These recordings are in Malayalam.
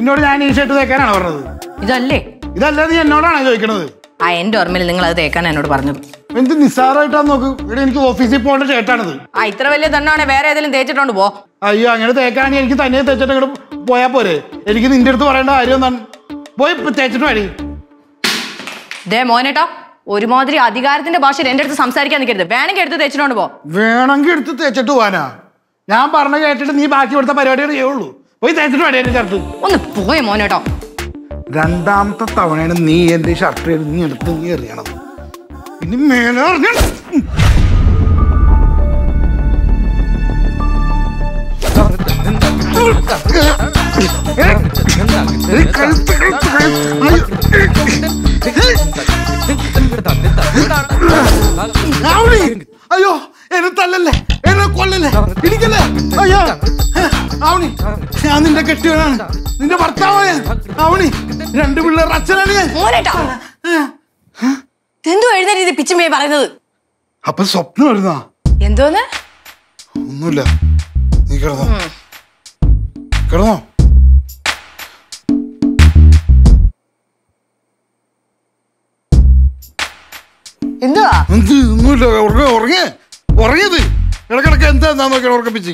നിന്നോട് ഞാൻ ഈ ഷർട്ട് തേക്കാനാണ് പറഞ്ഞത് ഇതല്ലേ ഇതല്ല നീ എന്നോടാണ് ചോദിക്കണത് ആ എന്റെ ഓർമ്മയിൽ നിങ്ങൾ അത് തേക്കാൻ എന്നോട് പറഞ്ഞത് എന്ത് നിസ്സാരമായിട്ടാന്ന് നോക്ക് ഇവിടെ എനിക്ക് ഓഫീസിൽ പോകേണ്ട ഷർട്ടാണിത് ആ ഇത്ര വലിയ തന്നെയാണെ വേറെ ഏതെങ്കിലും തേച്ചിട്ടോണ്ട് പോ അയ്യോ അങ്ങനെ തേക്കാണെങ്കിൽ എനിക്ക് തന്നെ തേച്ചിട്ട് ഇങ്ങോട്ട് പോയാ പോരെ എനിക്ക് നിന്റെ അടുത്ത് പറയേണ്ട കാര്യം എന്താണ് പോയി ഇപ്പൊ തേച്ചിട്ട് വരി ദേ മോനേട്ടാ ഒരുമാതിരി അധികാരത്തിന്റെ ഭാഷയിൽ എന്റെ അടുത്ത് സംസാരിക്കാൻ നിൽക്കരുത് വേണമെങ്കിൽ എടുത്ത് തേച്ചിട്ടോണ്ട് പോ വേണമെങ്കിൽ എടുത്ത് തേച്ചിട്ട് പോവാനാ ഞാൻ പറഞ്ഞ കേട്ടിട്ട് നീ ബാക്കി കൊടുത്ത പരിപാടികൾ ചെയ്യുള്ളൂ പോയി തേച്ചിട്ട് വരി എന്റെ ഷർട്ട് ഒന്ന് പോയ മോനേട്ടോ രണ്ടാമത്തെ തവണയാണ് നീ എന്റെ ഷർട്ട് നീ എടുത്ത് നീ എറിയണത് ഇനി മേലെ എറിഞ്ഞ- ഏയ് കഴുത്ത്, കഴുത്ത്, കഴുത്ത്. ആവണി. അയ്യോ എന്നെ തല്ലല്ലേ എന്നെ കൊല്ലല്ലേ ഇടിക്കല്ലേ അയ്യോ ആവണി ഞാൻ നിന്റെ കെട്ടിയവനാണ് നിന്റെ ഭർത്താവാണ് ഞാൻ ആവണി രണ്ട് പിള്ളേർ അച്ഛനാണ് ഞാൻ മോനേട്ടാ എന്തോ എഴുന്ന രീതി പിച്ചുമേ പറയുന്നത് അപ്പൊ സ്വപ്നം വരുന്നാ എന്തോന്ന് ഒന്നുമില്ല നീ കിടന്നോ കിടന്നോ എന്തുവാ എന്ത് ഒന്നുമില്ല ഉറങ്ങ ഉറങ്ങേ ഉറങ്ങിയത് ഇടക്കിടക്ക് എന്താ എന്താ നോക്കിയാൽ ഉറക്കപ്പിച്ച്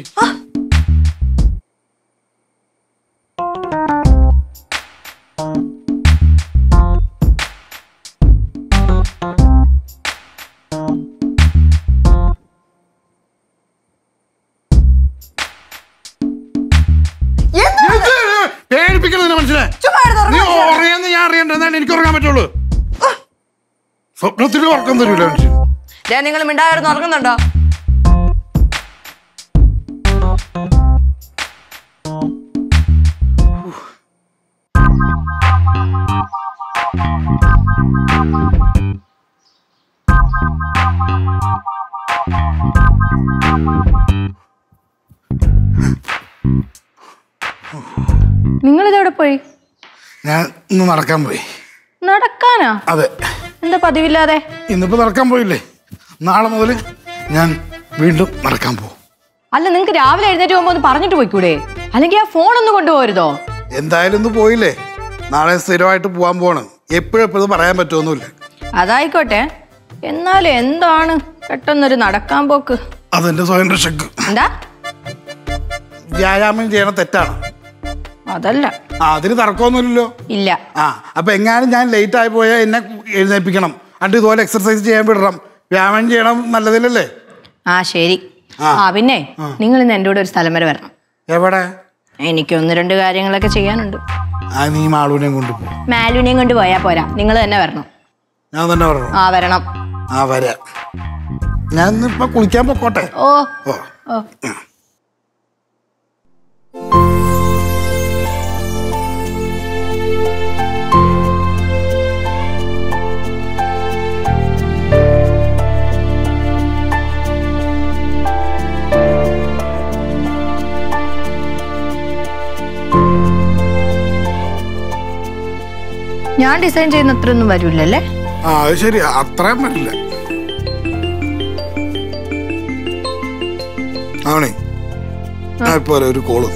എന്ത്? പേടിപ്പിക്കണം നിന്നെ മനുഷ്യനെ നീ ഉറങ്ങിയെന്ന് ഞാൻ അറിയണ്ട എന്നാലും എനിക്ക് ഉറങ്ങാൻ പറ്റുള്ളൂ സ്വപ്നത്തിൽ ഉറക്കം തരൂല മനുഷ്യൻ ദേ നിങ്ങൾ മിണ്ടായിരുന്നു ഉറങ്ങുന്നുണ്ടോ നിങ്ങൾ ഇതെവിടെ പോയി ഞാൻ ഇന്ന് നടക്കാൻ പോയി നടക്കാനാ അതെ എന്താ പതിവില്ലാതെ ഇന്നിപ്പോ നടക്കാൻ പോയില്ലേ നാളെ മുതൽ ഞാൻ വീണ്ടും നടക്കാൻ പോകും അല്ല നിങ്ങൾക്ക് രാവിലെ എഴുന്നേറ്റ് പോകുമ്പോ ഒന്ന് പറഞ്ഞിട്ട് പോയിക്കൂടെ അല്ലെങ്കിൽ ആ ഫോൺ ഒന്ന് കൊണ്ടുപോകരുതോ എന്തായാലും ഇന്ന് പോയില്ലേ നാളെ സ്ഥിരമായിട്ട് പോകാൻ പോവാണ് എപ്പോഴും എപ്പോഴും പറയാൻ പറ്റുമൊന്നുമില്ല അതായിക്കോട്ടെ എന്നാലും എന്താണ് പെട്ടെന്നൊരു നടക്കാൻ പോക്ക് അതെന്റെ സ്വയം രക്ഷക്ക് എന്താ വ്യായാമം ചെയ്യണ തെറ്റാണ് അതല്ല ആ അതിന് തർക്കമൊന്നുമില്ലല്ലോ ഇല്ല ആ അപ്പൊ എങ്ങാനും ഞാൻ ലേറ്റ് ആയി പോയാൽ എന്നെ എഴുന്നേൽപ്പിക്കണം എന്നിട്ട് ഇതുപോലെ എക്സർസൈസ് ചെയ്യാൻ വിടണം വ്യായാമം ചെയ്യണം നല്ലതില്ലല്ലേ ആ ശരി ആ. ആ പിന്നെ നിങ്ങൾ ഇന്ന് എൻ്റെ കൂടെ ഒരു സ്ഥലം വരെ വരണം എവിടെ എനിക്ക് ഒന്ന് രണ്ട് കാര്യങ്ങളൊക്കെ ചെയ്യാനുണ്ട് ആ നീ മാളൂനെയും കൊണ്ടുപോകും മാലുവിനെയും കൊണ്ട് പോയാൽ പോരാ നിങ്ങൾ തന്നെ വരണം ഞാൻ തന്നെ പറഞ്ഞു ആ വരണം ആ വരാം ഞാൻ ഇന്നിപ്പോ കുളിക്കാൻ പൊക്കോട്ടെ ഓ ഓ ഓ ഞാൻ ഡിസൈൻ ചെയ്യുന്ന അത്രയൊന്നും വരില്ലല്ലേ ആ അത് ശരി അത്രയും പറ്റില്ല ആവണേ ഞാൻ ഇപ്പൊ വരാം, ഒരു കോള്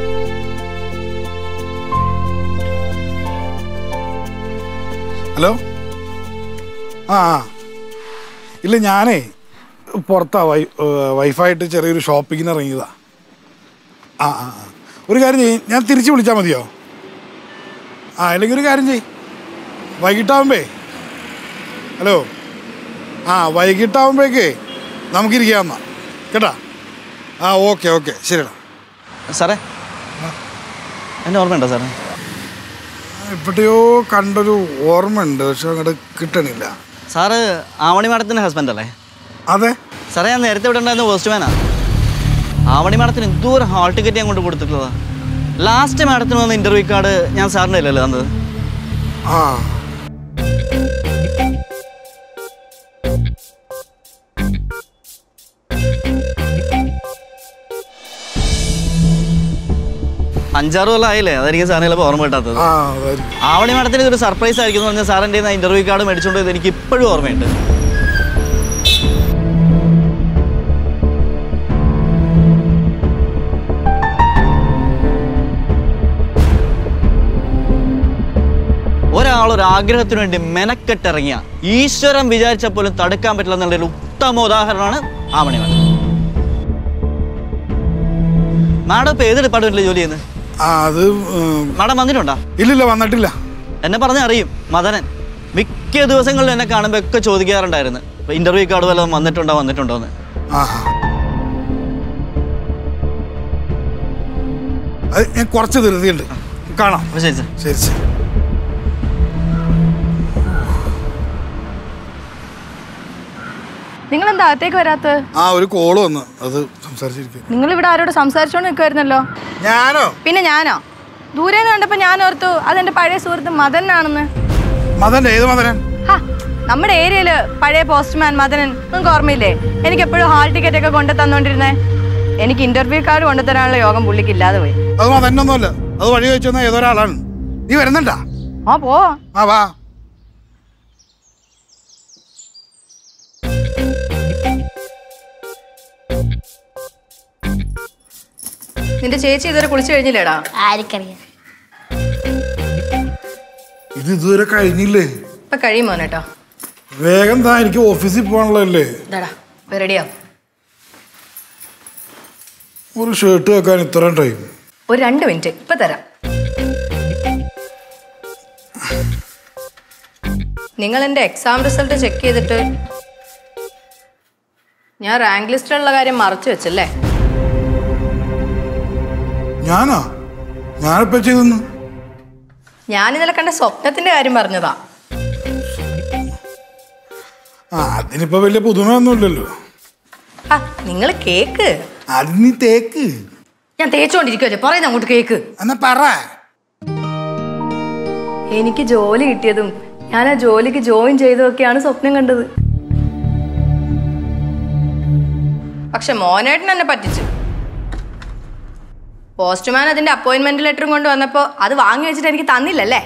ഹലോ ആ ആ. ഇല്ല ഞാനേ പുറത്താ വൈ ഏർ വൈഫായിട്ട് ചെറിയൊരു ഷോപ്പിങ്ങിന് ഇറങ്ങിയതാ ആ ആ ആ. ഒരു കാര്യം ചെയ്യ് ഞാൻ തിരിച്ച് വിളിച്ചാൽ മതിയോ ആ അല്ലെങ്കിൽ ഒരു കാര്യം ചെയ് വൈകിട്ടാവുമ്പേ ഹലോ ആ വൈകിട്ടാവുമ്പോഴേക്കേ നമുക്കിരിക്കാം എന്നാ കേട്ടാ ആ ഓക്കെ ഓക്കെ ശരിടാ സാറേ എന്നെ ഓർമ്മയുണ്ടോ സാറേ എവിടെയോ കണ്ടൊരു ഓർമ്മയുണ്ട് പക്ഷെ അങ്ങോട്ട് കിട്ടണില്ല സാറ് ആവണി മാഡത്തിൻ്റെ ഹസ്ബൻഡ് അല്ലേ അതെ സാറേ ഞാൻ നേരത്തെ ഇവിടെ ഉണ്ടായിരുന്ന പോസ്റ്റ്മാനാ ആവണി മാഡത്തിന് എന്തോരം ഹാൾ ടിക്കറ്റ് ഞാൻ കൊണ്ട് കൊടുത്തിട്ടുള്ളതാ ലാസ്റ്റ് മാഡത്തിന് വന്ന ഇൻ്റർവ്യൂ കാർഡ് ഞാൻ സാറിൻ്റെ അല്ലല്ലോ തന്നത് ആ അഞ്ചാറ് കൊല്ലം ആയില്ലേ അതായിരിക്കും സാറിന് ചിലപ്പോൾ ഓർമ്മ കിട്ടാത്തത് ആ അതായിരിക്കും ആവണി മാഡത്തിന് ഇതൊരു സർപ്രൈസ് ആയിരിക്കും എന്ന് പറഞ്ഞാൽ സാറിൻ്റെ ഇൻ്റർവ്യൂ കാർഡ് മേടിച്ചുകൊണ്ട് പോയത് എനിക്ക് ഇപ്പോഴും ഓർമ്മയുണ്ട് ഒരാളൊരു ആഗ്രഹത്തിന് വേണ്ടി മെനക്കെട്ടിറങ്ങിയ ഈശ്വരൻ വിചാരിച്ച പോലും തടുക്കാൻ പറ്റില്ല എന്നുള്ള ഒരു ഉത്തമ ഉദാഹരണമാണ് ആമണി മാഡം മാഡം ഇപ്പൊ ഏത് ഡിപ്പാർട്ട്മെന്റിൽ ജോലി ചെയ്യുന്നത് ആ അത് ഉം, മാഡം വന്നിട്ടുണ്ടോ ഇല്ലില്ല വന്നിട്ടില്ല എന്നെ പറഞ്ഞ അറിയും മദനൻ മിക്ക ദിവസങ്ങളിലും എന്നെ കാണുമ്പോൾ ഒക്കെ ചോദിക്കാറുണ്ടായിരുന്നു ഇന്റർവ്യൂ കാർഡ് വല്ലതും വന്നിട്ടുണ്ടോ വന്നിട്ടുണ്ടോ എന്ന് ആ ആ. അത് ഞാൻ കുറച്ച് ധൃതിയുണ്ട് കാണാം അപ്പൊ ശരി സാർ ശരി ശരി നിങ്ങൾ എന്താ അകത്തേക്ക് വരാത്തത് ആ ഒരു കോള് വന്ന് അത് സംസാരിച്ചിരിക്കും നിങ്ങൾ ഇവിടെ ആരോട് സംസാരിച്ചോണ്ട് നിൽക്കുമായിരുന്നല്ലോ ഞാനോ പിന്നെ ഞാനോ ദൂരെ നിന്ന് കണ്ടപ്പോ ഞാൻ ഓർത്തു അതെന്റെ പഴയ സുഹൃത്ത് മദനാണെന്ന് മദൻ ഏത് മദനൻ ഹാ നമ്മുടെ ഏരിയയില് പഴയ പോസ്റ്റ്മാൻ മദനൻ നിങ്ങൾക്ക് ഓർമ്മയില്ലേ എനിക്ക് എപ്പോഴും ഹാൾ ടിക്കറ്റ് ഒക്കെ കൊണ്ടു തന്നോണ്ടിരുന്നേ എനിക്ക് ഇന്റർവ്യൂ കാർഡ് കൊണ്ടുതരാനുള്ള യോഗം പുള്ളിക്ക് ഇല്ലാതെ പോയി അത് മദനൊന്നുമല്ല അത് വഴി വെച്ച് വന്ന ഏതൊരാളാണ് നീ വരുന്നുണ്ടാ ആ പോ ആ വാ നിന്റെ ചേച്ചി ഇതുവരെ കുളിച്ചു കഴിഞ്ഞില്ലേടാ ആർക്കറിയാം ഇത് ഇതുവരെ കഴിഞ്ഞില്ലേ ഇപ്പൊ കഴിയുമോ കേട്ടോ വേഗം താ എനിക്ക് ഓഫീസിൽ പോകാനുള്ളതല്ലേ ഇതാടാ റെഡിയാ ഒരു ഷർട്ട് വെക്കാൻ ഇത്രയും ടൈം ഒരു രണ്ട് മിനിറ്റ് ഇപ്പൊ തരാം നിങ്ങൾ എൻ്റെ എക്സാം റിസൾട്ട് ചെക്ക് ചെയ്തിട്ട് ഞാൻ റാങ്ക് ലിസ്റ്റിലുള്ള കാര്യം മറച്ചു വെച്ചല്ലേ ഞാനാ ഞാനിപ്പോ ചെയ്തെന്ന് ഞാൻ ഇന്നലെ കണ്ട സ്വപ്നത്തിന്റെ കാര്യം പറഞ്ഞതാ ആ അതിനിപ്പോ വലിയ പുതുമയൊന്നുമില്ലല്ലോ ആ നിങ്ങൾ കേക്ക് അത് നീ തേക്ക് ഞാൻ തേച്ചോണ്ടിരിക്കുവല്ലേ പറയുന്ന അങ്ങോട്ട് കേക്ക് എന്നാ പറ എനിക്ക് ജോലി കിട്ടിയതും ഞാൻ ആ ജോലിക്ക് ജോയിൻ ചെയ്തതൊക്കെയാണ് സ്വപ്നം കണ്ടത് പക്ഷെ മോനേട്ടൻ എന്നെ പറ്റിച്ചു പോസ്റ്റ്മാൻ അതിന്റെ അപ്പോയിന്റ്മെന്റ് ലെറ്ററും കൊണ്ട് വന്നപ്പോ അത് വാങ്ങി വെച്ചിട്ട് എനിക്ക് തന്നില്ലല്ലേ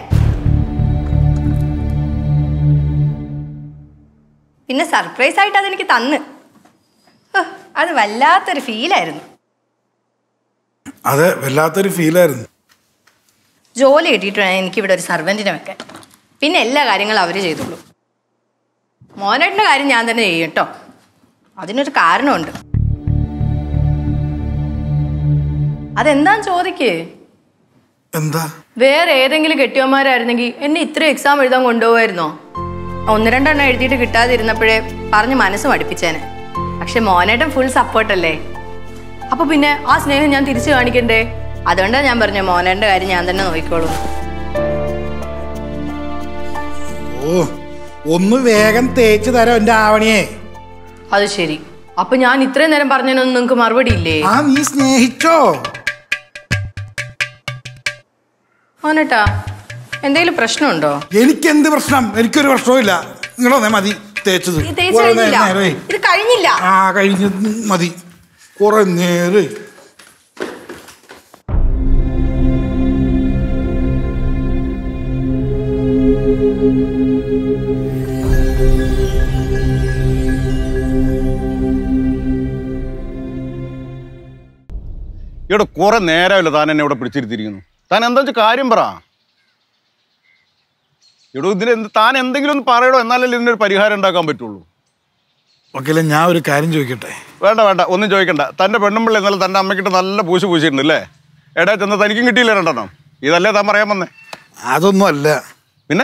പിന്നെ സർപ്രൈസ് ആയിട്ട് അതെനിക്ക് തന്ന് ഹ്, അത് വല്ലാത്തൊരു ഫീലായിരുന്നു അതെ വല്ലാത്തൊരു ഫീലായിരുന്നു ജോലി കിട്ടിയിട്ട് വേണം എനിക്കിവിടെ ഒരു സർവൻറ്റിനെ വെക്കാൻ പിന്നെ എല്ലാ കാര്യങ്ങളും അവർ ചെയ്തോളൂ മോനേട്ടൻ്റെ കാര്യം ഞാൻ തന്നെ ചെയ്യും കേട്ടോ അതിനൊരു കാരണമുണ്ട് അതെന്താന്ന് ചോദിക്കേ എന്താ വേറെ ഏതെങ്കിലും കെട്ടിയന്മാരായിരുന്നെങ്കിൽ എന്നെ ഇത്രയും എക്സാം എഴുതാൻ കൊണ്ടുപോകായിരുന്നോ ഒന്ന് രണ്ടെണ്ണം എഴുതിയിട്ട് കിട്ടാതിരുന്നപ്പോഴേ പറഞ്ഞ് മനസ്സ് മടുപ്പിച്ചേനെ പക്ഷെ മോനേട്ടൻ ഫുൾ സപ്പോർട്ടല്ലേ അപ്പൊ പിന്നെ ആ സ്നേഹം ഞാൻ തിരിച്ചു കാണിക്കണ്ടേ അതുകൊണ്ടാണ് ഞാൻ പറഞ്ഞ മോനേട്ടൻ്റെ കാര്യം ഞാൻ തന്നെ നോക്കിക്കോളൂ ഓ ഒന്ന് വേഗം തേച്ച് തരാം എന്റെ ആവണിയെ അത് ശരി അപ്പൊ ഞാൻ ഇത്രയും നേരം പറഞ്ഞതിനൊന്നും നിങ്ങൾക്ക് മറുപടി ഇല്ലേ ആ നീ സ്നേഹിച്ചോ മോനേട്ടാ എന്തെങ്കിലും പ്രശ്നമുണ്ടോ എനിക്കെന്ത് പ്രശ്നം എനിക്കൊരു പ്രശ്നവുമില്ല നിങ്ങളൊന്നേ മതി തേച്ചത് ഇത് തേച്ച് കുറെ കഴിഞ്ഞില്ല നേരമേ. ഇത് കഴിഞ്ഞില്ല ആ കഴിഞ്ഞ മതി കുറെ നേരെ ഇവിടെ കുറെ നേരമല്ലോ താൻ എന്നെ ഇവിടെ പിടിച്ചിരുത്തിയിരിക്കുന്നു താൻ എന്താ വെച്ചാൽ കാര്യം പറ ഇവിടെ ഇതിന് എന്ത് താൻ എന്തെങ്കിലും ഒന്ന് പറയടോ എന്നാലല്ലേ ഇതിനൊരു പരിഹാരം ഉണ്ടാക്കാൻ പറ്റുള്ളൂ ഓക്കെ ഞാൻ ഒരു കാര്യം ചോദിക്കട്ടെ വേണ്ട വേണ്ട ഒന്നും ചോദിക്കണ്ട തൻ്റെ പെണ്ണുമ്പിള്ള ഇന്നലെ തൻ്റെ അമ്മയ്ക്കിട്ട് നല്ല പൂശി പൂശിയിട്ടുണ്ട് അല്ലേ എടാ ചെന്ന് തനിക്കും കിട്ടിയില്ല രണ്ടെണ്ണം ഇതല്ലേ താൻ പറയാൻ വന്നേ അതൊന്നും അല്ല പിന്നെ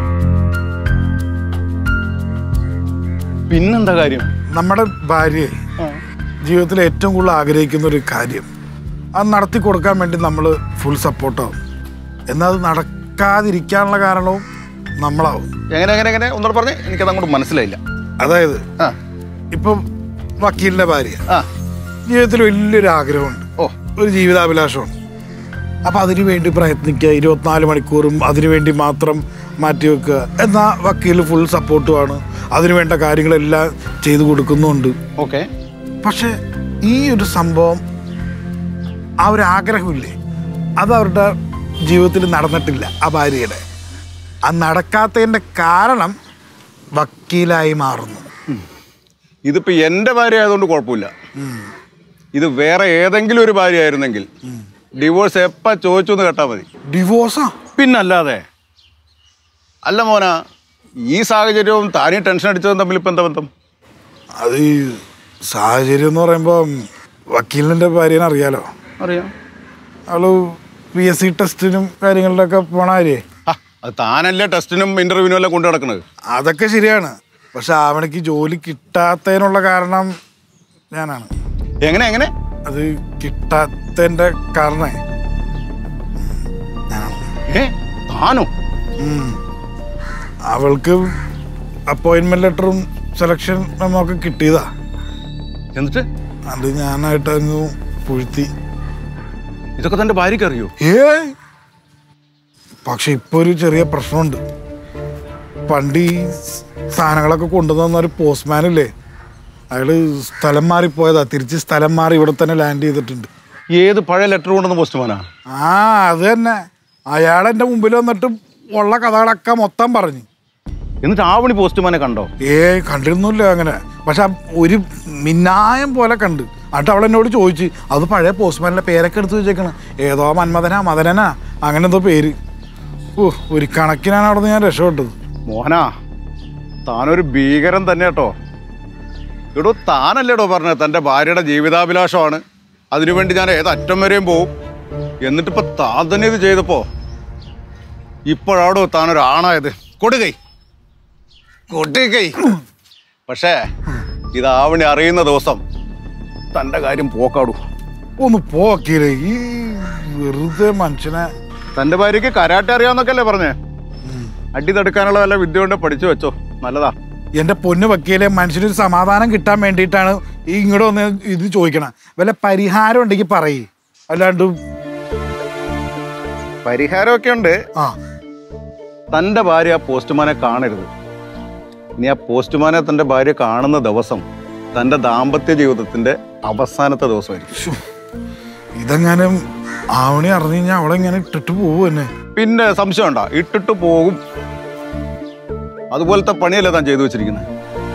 പിന്നെന്താ കാര്യം നമ്മുടെ ഭാര്യ ജീവിതത്തിൽ ഏറ്റവും കൂടുതൽ ആഗ്രഹിക്കുന്ന ഒരു കാര്യം അത് നടത്തി കൊടുക്കാൻ വേണ്ടി നമ്മൾ ഫുൾ സപ്പോർട്ടാവും എന്നാൽ അത് നടക്കാതിരിക്കാനുള്ള കാരണവും നമ്മളാവും എങ്ങനെ എങ്ങനെ എങ്ങനെ ഒന്നുകൂടെ പറഞ്ഞേ എനിക്കത് അങ്ങോട്ട് മനസ്സിലായില്ല അതായത് ആ ഇപ്പം വക്കീലിൻ്റെ ഭാര്യ ആ ജീവിതത്തിൽ വലിയൊരു ആഗ്രഹമുണ്ട് ഓ ഒരു ജീവിതാഭിലാഷമുണ്ട് അപ്പം അതിനു വേണ്ടി പ്രയത്നിക്കുക ഇരുപത്തിനാല് മണിക്കൂറും അതിനു വേണ്ടി മാത്രം മാറ്റിവെക്കുക എന്നാൽ വക്കീൽ ഫുൾ സപ്പോർട്ടുമാണ് അതിനു വേണ്ട കാര്യങ്ങളെല്ലാം ചെയ്തു കൊടുക്കുന്നുണ്ട് ഓക്കെ പക്ഷെ ഈ ഒരു സംഭവം ആ ഒരു ആഗ്രഹമില്ലേ അത് അവരുടെ ജീവിതത്തിൽ നടന്നിട്ടില്ല ആ ഭാര്യയുടെ ആ നടക്കാത്തതിൻ്റെ കാരണം വക്കീലായി മാറുന്നു ഇതിപ്പോ എന്റെ ഭാര്യ ആയതുകൊണ്ട് കുഴപ്പമില്ല ഇത് വേറെ ഏതെങ്കിലും ഒരു ഭാര്യ ആയിരുന്നെങ്കിൽ ഡിവോഴ്സ് എപ്പ ചോദിച്ചു എന്ന് കേട്ടാ മതി ഡിവോഴ്സാ പിന്നല്ലാതെ അല്ല മോന ഈ സാഹചര്യവും താനീ ടെൻഷൻ അടിച്ചതും തമ്മിൽ ഇപ്പം എന്താ ബന്ധം അത് ഈ സാഹചര്യം എന്ന് പറയുമ്പോൾ വക്കീലിൻ്റെ ഭാര്യനെ അറിയാലോ അറിയാം അവള് പി എസ് സി ടെസ്റ്റിനും കാര്യങ്ങളിലൊക്കെ പോണ കാര്യേ ആ, അത് താനല്ലേ ടെസ്റ്റിനും ഇന്റർവ്യൂവിനും എല്ലാം കൊണ്ടു നടക്കുന്നത് അതൊക്കെ ശരിയാണ് പക്ഷെ അവനക്ക് ജോലി കിട്ടാത്തതിനുള്ള കാരണം ഞാനാണ് എങ്ങനെ എങ്ങനെ അത് കിട്ടാത്തതിൻ്റെ കാരണേ ഞാനാണ് ഏ താനോ ഉം. അവൾക്ക് അപ്പോയിൻമെന്റ് ലെറ്ററും സെലക്ഷൻ മെമ്മോ ഒക്കെ കിട്ടിയതാ എന്നിട്ട് അത് ഞാനായിട്ട് അങ്ങ് പുഴുത്തി ഇതൊക്കെ തന്റെ ഭാര്യയ്ക്ക് അറിയോ ഏയ് പക്ഷെ ഇപ്പൊ ഒരു ചെറിയ പ്രശ്നമുണ്ട് പണ്ട് ഈ സാധനങ്ങളൊക്കെ കൊണ്ടുവന്ന ഒരു പോസ്റ്റ്മാൻ ഇല്ലേ അയാള് സ്ഥലം മാറിപ്പോയതാ തിരിച്ച് സ്ഥലം മാറി ഇവിടെ തന്നെ ലാൻഡ് ചെയ്തിട്ടുണ്ട് ഏത് പഴയ ലെറ്റർ കൊണ്ടുവന്ന പോസ്റ്റ്മാനാ ആ അത് തന്നെ അയാൾ എൻ്റെ മുമ്പിൽ വന്നിട്ട് ഉള്ള കഥകളൊക്കെ മൊത്തം പറഞ്ഞു എന്നിട്ട് ആവണി പോസ്റ്റ്മാനെ കണ്ടോ ഏയ് കണ്ടിരുന്നില്ല അങ്ങനെ പക്ഷെ ആ ഒരു മിന്നായം പോലെ കണ്ട് എന്നിട്ട് അവൾ എന്നോട് ചോദിച്ചു അത് പഴയ പോസ്റ്റ്മാനിലെ പേരൊക്കെ എടുത്ത് വെച്ചേക്കണ് ഏതോ മന്മഥനാ മദനനാ അങ്ങനെ എന്തോ പേര് ഓ ഒരു കണക്കിനാണ് അവിടെ നിന്ന് ഞാൻ രക്ഷപ്പെട്ടത് മോഹനാ താനൊരു ഭീകരൻ തന്നെ കേട്ടോ എടോ താനല്ലേടോ പറഞ്ഞത് തൻ്റെ ഭാര്യയുടെ ജീവിതാഭിലാഷമാണ് അതിനുവേണ്ടി ഞാൻ ഏത് അറ്റം വരെയും പോവും എന്നിട്ടിപ്പോ താൻ തന്നെ ഇത് ചെയ്തപ്പോ ഇപ്പോഴാടോ താനൊരു ആണായത് കൊടുകൈ കൊടുകൈ പക്ഷേ ഇതാവണി അറിയുന്ന ദിവസം തൻ്റെ കാര്യം പോക്കാടൂ ഒന്ന് പോക്കില്ലേ ഈ വെറുതെ മനുഷ്യനെ തൻ്റെ ഭാര്യയ്ക്ക് കരാട്ടെ അറിയാന്നൊക്കെ അല്ലേ പറഞ്ഞേ അടി തടുക്കാനുള്ള വല്ല വിദ്യ കൊണ്ട് പഠിച്ചു വെച്ചോ നല്ലതാ എൻ്റെ പൊന്ന് വക്കീലെ മനുഷ്യനൊരു സമാധാനം കിട്ടാൻ വേണ്ടിയിട്ടാണ് ഈ ഇങ്ങോട്ട് വന്ന് ഇത് ചോദിക്കണം വല്ല പരിഹാരം ഉണ്ടെങ്കിൽ പറയേ അല്ലാണ്ട് പരിഹാരമൊക്കെ ഉണ്ട് ആ തൻ്റെ ഭാര്യ ആ പോസ്റ്റ്മാനെ കാണരുത് ഇനി ആ പോസ്റ്റ്മാനെ തൻ്റെ ഭാര്യ കാണുന്ന ദിവസം തൻ്റെ ദാമ്പത്യ ജീവിതത്തിന്റെ അവസാനത്തെ ദിവസമായിരിക്കും ശ്ശോ. ഇതെങ്ങാനും ആവണി അറിഞ്ഞു കഴിഞ്ഞാൽ അവളെ ഇങ്ങനെ ഇട്ടിട്ട് പോവും എന്നെ പിന്നെ സംശയം ഉണ്ടോ ഇട്ടിട്ട് പോകും അതുപോലത്തെ പണിയല്ലേ താൻ ചെയ്തു വെച്ചിരിക്കുന്നത്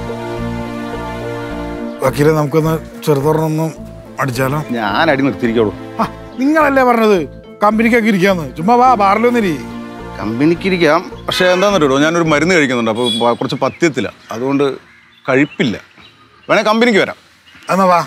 വക്കീലെ നമുക്കൊന്ന് ചെറുതൊരെണ്ണം അടിച്ചാലോ ഞാൻ അടി നിർത്തിയിരിക്കുള്ളൂ ആ, നിങ്ങളല്ലേ പറഞ്ഞത് കമ്പനിക്കൊക്കെ ഇരിക്കാന്ന് ചുമ്മാ വാ ബാറിലൊന്നിരി കമ്പനിക്കിരിക്കാം പക്ഷേ എന്താണെന്നറിയോ ഞാനൊരു മരുന്ന് കഴിക്കുന്നുണ്ട് അപ്പോൾ പ- കുറച്ച് പഥ്യത്തില്ല അതുകൊണ്ട് കഴിപ്പില്ല വേണേ കമ്പനിക്ക് വരാം എന്നാ വാ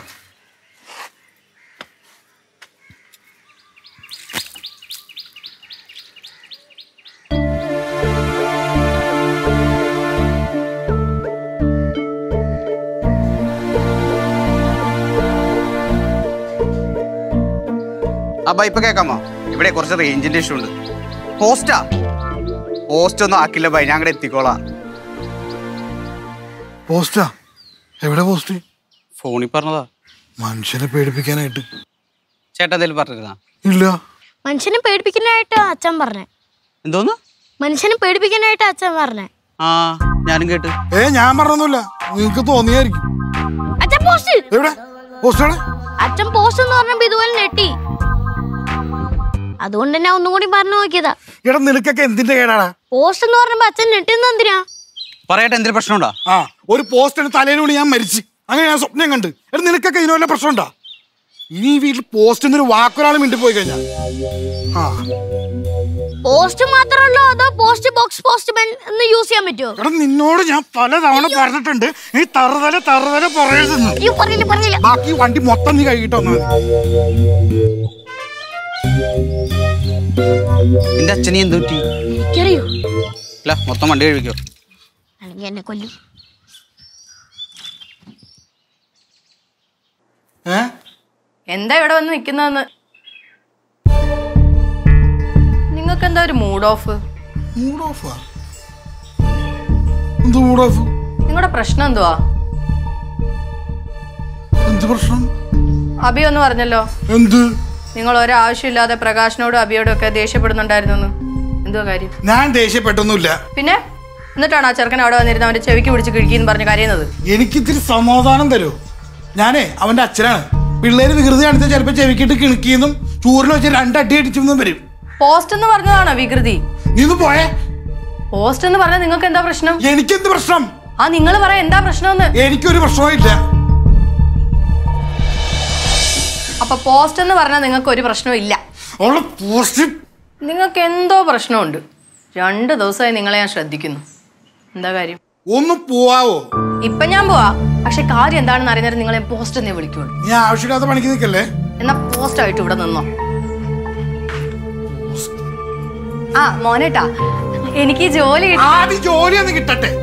അപ്പൊ ഇപ്പൊ കേക്കാമോ ഇവിടെ കുറച്ച് റേഞ്ചിന്റെ ഇഷ്യൂ ഉണ്ട് പോസ്റ്റാ പോസ്റ്റ് ഒന്നും ആക്കില്ല ബൈ ഞാൻ അങ്ങടെ എത്തിക്കോളാം പോസ്റ്റാ എവിടെ പോസ്റ്റ് ഫോണിൽ പറഞ്ഞതാ മനുഷ്യനെ പേടിപ്പിക്കാനായിട്ട് ചേട്ടാ എന്തെങ്കിലും പറഞ്ഞിരുന്നാ ഇല്ല മനുഷ്യനെ പേടിപ്പിക്കാനായിട്ട് അച്ഛൻ പറഞ്ഞേ എന്തോന്ന് മനുഷ്യനെ പേടിപ്പിക്കാനായിട്ട് അച്ഛൻ പറഞ്ഞേ ആ ഞാനും കേട്ട് ഏ ഞാൻ പറഞ്ഞൊന്നുമില്ല നിങ്ങക്ക് തോന്നിയായിരിക്കും അച്ഛൻ പോസ്റ്റ് എവിടെ പോസ്റ്റ് എവിടെ അച്ഛൻ പോസ്റ്റ് എന്ന് പറഞ്ഞപ്പോ ഇതുപോലെ നെട്ടി അതുകൊണ്ട് തന്നെ ഒന്നും കൂടി പറഞ്ഞു നോക്കിയതാ എടാ നിനക്കൊക്കെ എന്തിന്റെ കേടാടാ പോസ്റ്റ് എന്ന് പറഞ്ഞപ്പോ അച്ഛൻ നെട്ടുന്ന എന്തിനാ പറയട്ടെ എന്തെങ്കിലും പ്രശ്നമുണ്ടോ ആ ഒരു പോസ്റ്റിന് തലയിൽ വീണ് ഞാൻ മരിച്ച് അങ്ങനെ ഞാൻ സ്വപ്നം കണ്ട് എടാ നിനക്കൊക്കെ ഇതിന് വല്ല പ്രശ്നമുണ്ടോ ഇനി ഈ വീട്ടിൽ പോസ്റ്റ് എന്നൊരു വാക്കൊരാൾ മിണ്ടി പോയി കഴിഞ്ഞാ ആ പോസ്റ്റ് മാത്രമല്ലോ അതോ പോസ്റ്റ് ബോക്സ് പോസ്റ്റ് മാൻ എന്ന് യൂസ് ചെയ്യാൻ പറ്റുമോ എടാ നിന്നോട് ഞാൻ പല തവണ പറഞ്ഞിട്ടുണ്ട് നീ തറുതല തറുതല പറയരുതെന്ന് അയ്യോ പറഞ്ഞില്ല പറഞ്ഞില്ല ബാക്കി വണ്ടി മൊത്തം നീ കഴുകിട്ട് വന്നാൽ മതി എന്റെ അച്ഛനെ എന്ത് പറ്റി എനിക്കറിയോ അല്ല മൊത്തം വണ്ടി കഴിക്കോ അല്ലെങ്കിൽ എന്നെ കൊല്ലും ഏ എന്താ ഇവിടെ വന്ന് നിൽക്കുന്നതെന്ന് നിങ്ങൾക്ക് എന്താ ഒരു മൂഡ് ഓഫ് മൂഡ് ഓഫാ എന്ത് മൂഡ് ഓഫ് നിങ്ങളുടെ പ്രശ്നം എന്തുവാ എന്ത് പ്രശ്നം അബി ഒന്ന് പറഞ്ഞല്ലോ എന്ത് നിങ്ങൾ ഒരാവശ്യമില്ലാതെ പ്രകാശനോടും അബിയോടും ഒക്കെ ദേഷ്യപ്പെടുന്നുണ്ടായിരുന്നു എന്തുവാ കാര്യം ഞാൻ ദേഷ്യപ്പെട്ടൊന്നുമില്ല പിന്നെ എന്നിട്ടാണ് ആ ചെറുക്കൻ അവിടെ വന്നിരുന്ന അവന്റെ ചെവിക്ക് പിടിച്ച് കിഴിക്കുന്നു പറഞ്ഞ് കരയുന്നത് എനിക്കിത്തിരി സമാധാനം തരൂ ഞാനേ അവന്റെ അച്ഛനാണ് പിള്ളേര് വികൃതി കാണിച്ചാൽ ചിലപ്പോൾ ചെവിക്കിട്ട് കിണക്കിന്നും ചൂരിൽ വെച്ച് രണ്ടടി അടിച്ചെന്നും വരും പോസ്റ്റ് എന്ന് പറഞ്ഞതാണോ വികൃതി നീ ഒന്ന് പോയേ പോസ്റ്റ് എന്ന് പറഞ്ഞാൽ നിങ്ങൾക്ക് എന്താ പ്രശ്നം എനിക്കെന്ത് പ്രശ്നം ആ നിങ്ങൾ പറ എന്താ പ്രശ്നമെന്ന് എനിക്കൊരു പ്രശ്നവും ഇല്ല അപ്പൊ പോസ്റ്റ് എന്ന് പറഞ്ഞാൽ നിങ്ങൾക്ക് ഒരു പ്രശ്നവും ഇല്ല അവളെ പോസ്റ്റ് നിങ്ങൾക്ക് എന്തോ പ്രശ്നമുണ്ട് രണ്ട് ദിവസമായി നിങ്ങളെ ഞാൻ ശ്രദ്ധിക്കുന്നു എന്താ കാര്യം ഒന്ന് പോവാവോ ഇപ്പൊ ഞാൻ പോവാ പക്ഷെ കാര്യം എന്താണെന്ന് അറിയുന്നത് നിങ്ങളെ പോസ്റ്റ് എന്നേ വിളിക്കുള്ളൂ നീ ആവശ്യമില്ലാത്ത പണിക്ക് നിൽക്കല്ലേ എന്നാ പോസ്റ്റ് ആയിട്ട് ഇവിടെ നിന്നോ ആ മോനേട്ടാ എനിക്ക് ഈ ജോലി കിട്ടി- ആദ്യം ജോലി ഒന്ന് കിട്ടട്ടെ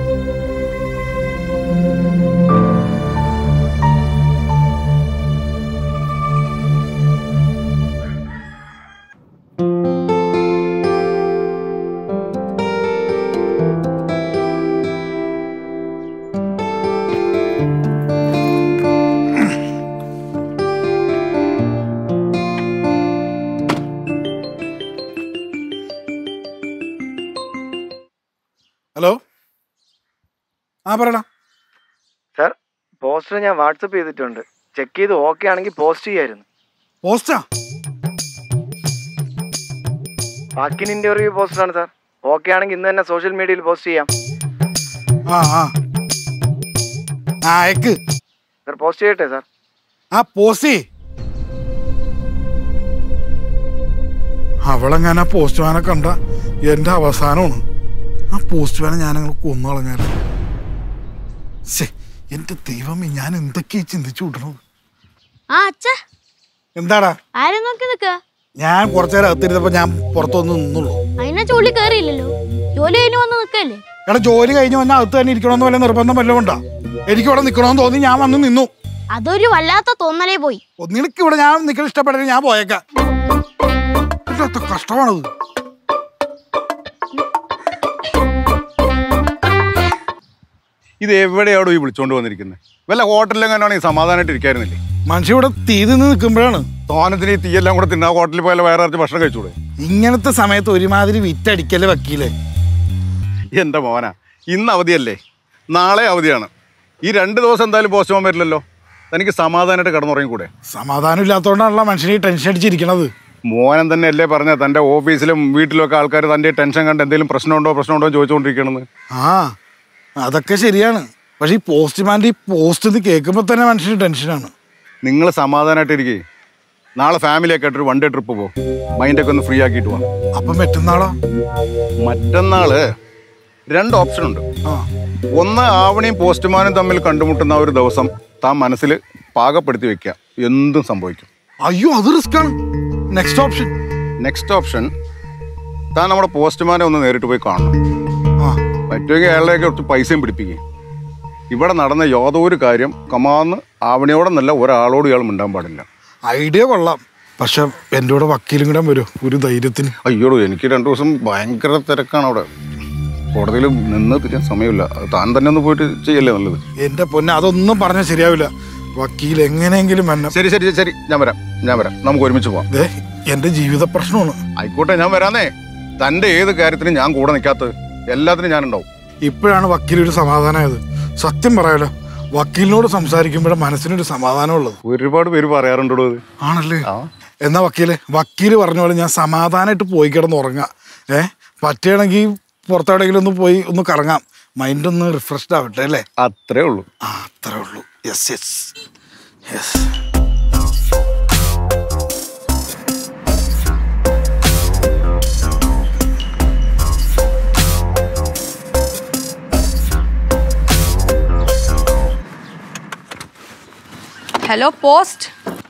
ഹലോ ആ പറയടാ സാർ പോസ്റ്റർ ഞാൻ വാട്സപ്പ് ചെയ്തിട്ടുണ്ട് ചെക്ക് ചെയ്ത് ഓക്കെ ആണെങ്കിൽ പോസ്റ്റ് ചെയ്യായിരുന്നു പോസ്റ്റാ വാക്കിൻ ഇന്റർവ്യൂ പോസ്റ്ററാണ് സാർ ഓക്കെ ആണെങ്കിൽ ഇന്ന് തന്നെ സോഷ്യൽ മീഡിയയിൽ പോസ്റ്റ് ചെയ്യാം ആ ആ ആ അയക്ക് സാർ പോസ്റ്റ് ചെയ്യട്ടെ സാർ ആ പോസ്റ്റ് അവളെങ്ങനെ ആ പോസ്റ്റ്മാനെ കണ്ട എന്റെ അവസാനമാണ് ആ പോസ്റ്റ്മാനെ ഞാനങ്ങനെ കൊന്നു കളഞ്ഞായിരുന്നു ശ്ശേ, എന്റെ ദൈവമേ ഞാൻ എന്തൊക്കെയാ ചിന്തിച്ചു വിട്ടണത് ആ അച്ഛ എന്താടാ ആരും നോക്കി നിക്ക ഞാൻ കുറച്ചു നേരം അകത്തിരുന്നപ്പോ ഞാൻ പുറത്തൊന്ന് നിന്നുള്ളൂ അതിനെ ചുള്ളി കേറിയില്ലല്ലോ ജോലി കഴിഞ്ഞ് വന്ന് നിക്കല്ലേ എടാ ജോലി കഴിഞ്ഞ് വന്നാൽ അകത്ത് തന്നെ ഇരിക്കണമെന്ന് വല്ല നിർബന്ധം വല്ലതും ഉണ്ടാ എനിക്ക് ഇവിടെ നിൽക്കണമെന്ന് തോന്നി ഞാൻ വന്ന് നിന്നു അതൊരു വല്ലാത്ത തോന്നലേ പോയി നിനക്ക് ഇവിടെ ഞാൻ നിൽക്കൽ ഇഷ്ടപ്പെട്ടില്ല ഞാൻ പോയേക്കാം ഇല്ലാത്ത കഷ്ടമാണത് ഇത് എവിടെയാടോ ഈ വിളിച്ചോണ്ട് വന്നിരിക്കുന്നത് വല്ല ഹോട്ടലിലെങ്ങാനാണ് ഈ സമാധാനമായിട്ട് ഇരിക്കായിരുന്നില്ലേ മനുഷ്യ ഇവിടെ തീ നിന്ന് നിൽക്കുമ്പോഴാണ് തോനത്തിന് ഈ തീയെല്ലാം കൂടെ തിന്നാ ഹോട്ടലിൽ പോയാൽ വയറിറച്ച് ഭക്ഷണം കഴിച്ചൂടെ ഇങ്ങനത്തെ സമയത്ത് ഒരുമാതിരി വിറ്റടിക്കല് വക്കീലേ എൻ്റെ മോന ഇന്ന് അവധിയല്ലേ നാളെ അവധിയാണ് ഈ രണ്ട് ദിവസം എന്തായാലും പോസ്റ്റ് പോകാൻ പറ്റില്ലല്ലോ തനിക്ക് സമാധാനമായിട്ട് കിടന്നുറങ്ങിക്കൂടെ സമാധാനം ഇല്ലാത്തതുകൊണ്ടാണല്ലോ മനുഷ്യന് ഈ ടെൻഷൻ അടിച്ചിരിക്കണത് മോനൻ തന്നെ അല്ലേ പറഞ്ഞ തൻ്റെ ഓഫീസിലും വീട്ടിലൊക്കെ ആൾക്കാർ തൻ്റെ ടെൻഷൻ കണ്ട് എന്തെങ്കിലും പ്രശ്നമുണ്ടോ പ്രശ്നമുണ്ടോ എന്ന് ചോദിച്ചുകൊണ്ടിരിക്കണമെന്ന് ആ അതൊക്കെ ശരിയാണ് പക്ഷെ ഈ പോസ്റ്റ്മാൻ്റെ ഈ പോസ്റ്റ് ഇത് കേൾക്കുമ്പോൾ തന്നെ മനുഷ്യന് ടെൻഷനാണ് നിങ്ങൾ സമാധാനമായിട്ട് ഇരിക്കേ നാളെ ഫാമിലിയൊക്കെ ആയിട്ടൊരു വൺ ഡേ ട്രിപ്പ് പോകും മൈൻഡൊക്കെ ഒന്ന് ഫ്രീ ആക്കിയിട്ട് പോവാം അപ്പം മറ്റന്നാളോ മറ്റന്നാള് രണ്ട് ഓപ്ഷൻ ഉണ്ട് ആ ഒന്ന് ആവണിയും പോസ്റ്റ്മാനും തമ്മിൽ കണ്ടുമുട്ടുന്ന ആ ഒരു ദിവസം താൻ മനസ്സിൽ പാകപ്പെടുത്തി വെക്കുക എന്തും സംഭവിക്കും അയ്യോ അത് റിസ്ക്കാണ് നെക്സ്റ്റ് ഓപ്ഷൻ നെക്സ്റ്റ് ഓപ്ഷൻ താൻ നമ്മുടെ പോസ്റ്റ്മാനെ ഒന്ന് നേരിട്ട് പോയി കാണണം ആ പറ്റുമെങ്കിൽ അയാളെയൊക്കെ കുറച്ച് പൈസയും പിടിപ്പിക്കും ഇവിടെ നടന്ന യാതൊരു കാര്യം കമാന്ന് ആവണിയോടെന്നല്ല ഒരാളോട് ഇയാൾ മിണ്ടാൻ പാടില്ല ഐഡിയ കൊള്ളാം പക്ഷെ എൻ്റെ കൂടെ വക്കീലും കൂടെ വരും ഒരു ധൈര്യത്തിന് അയ്യോടോ എനിക്ക് രണ്ടു ദിവസം ഭയങ്കര തിരക്കാണ് അവിടെ കോടതിയിൽ നിന്ന് തിരിയാൻ സമയമില്ല അത് താൻ തന്നെ ഒന്ന് പോയിട്ട് ചെയ്യല്ലേ നല്ലത് എൻ്റെ പൊന്നെ അതൊന്നും പറഞ്ഞാൽ ശരിയാവില്ല വക്കീൽ എങ്ങനെയെങ്കിലും എന്നെ ശരി ശരി ശരി ഞാൻ വരാം ഞാൻ വരാം നമുക്ക് ഒരുമിച്ച് പോവാം ദേ എൻ്റെ ജീവിത പ്രശ്നമാണ് ആയിക്കോട്ടെ ഞാൻ വരാന്നേ തന്റെ ഏത് കാര്യത്തിനും ഞാൻ കൂടെ നിൽക്കാത്തത് എല്ലാത്തിനും ഞാനുണ്ടാവും ഇപ്പോഴാണ് വക്കീലൊരു സമാധാനമായത് സത്യം പറയാലോ വക്കീലിനോട് സംസാരിക്കുമ്പോഴേ മനസ്സിനൊരു സമാധാനമുള്ളത് ഒരുപാട് പേര് പറയാറുണ്ടോ ഇത് ആണല്ലേ എന്നാ വക്കീലെ വക്കീല് പറഞ്ഞ പോലെ ഞാൻ സമാധാനമായിട്ട് പോയി കിടന്ന് ഉറങ്ങാം ഏ പറ്റുകയാണെങ്കിൽ പുറത്തെവിടെയെങ്കിലും ഒന്ന് പോയി ഒന്ന് കറങ്ങാം മൈൻഡ് ഒന്ന് റിഫ്രഷ്ഡ് ആവട്ടെ അല്ലേ അത്രേ ഉള്ളൂ ആ അത്രേ ഉള്ളൂ yes yes yes hello post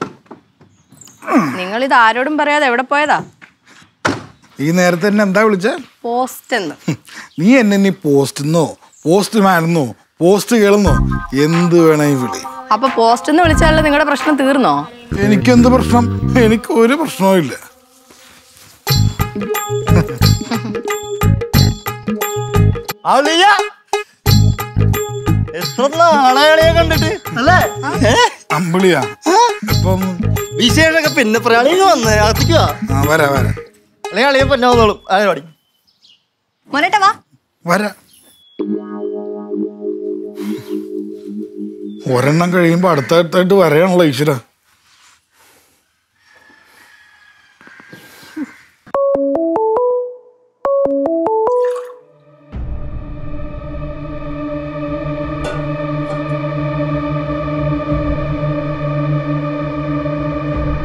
നിങ്ങൾ ഇത് ആരോടും പറയാതെ എവിടെ പോയതാ ഈ നേരത്തെ എന്നെ എന്താ വിളിച്ചേ പോസ്റ്റ് എന്ന് നീ എന്നെ നീ പോസ്റ്റെന്നോ പോസ്റ്റ് മാനെന്നോ പോസ്റ്റ് കേളെന്നോ എന്ത് വേണേ വിളി അപ്പൊ പോസ്റ്റ് എന്ന് വിളിച്ചാലേ നിങ്ങളുടെ പ്രശ്നം തീർന്നോ എനിക്കെന്ത് പ്രശ്നം എനിക്ക് ഒരു പ്രശ്നവും ഇല്ല അവളിയ എത്ര നാളെയാളിയെ കണ്ടിട്ട് അല്ലേ അമ്പിളിയാ ഇപ്പം വിശേഷമൊക്കെ പിന്നെ പറയാളിന്ന് വന്ന് അകത്തേക്ക് വാ ആ വരാ വരാ അല്ലെങ്കിൽ അളിയെ പിന്നെ വന്നോളും അങ്ങനെ പാടി മോനേട്ടാ വാ വരാ ഒരെണ്ണം കഴിയുമ്പോ അടുത്തടുത്തായിട്ട് വരെയാണല്ലോ ഈശ്വര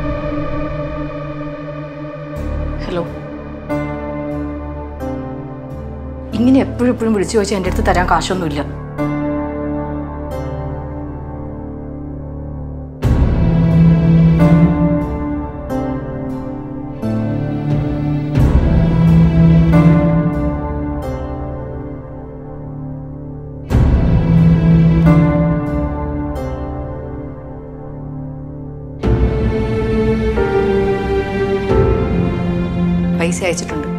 ഹലോ ഇങ്ങനെ എപ്പോഴും എപ്പോഴും വിളിച്ചു ചോദിച്ചാൽ എൻ്റെ അടുത്ത് തരാൻ കാശൊന്നുമില്ല പൈസ അയച്ചിട്ടുണ്ട്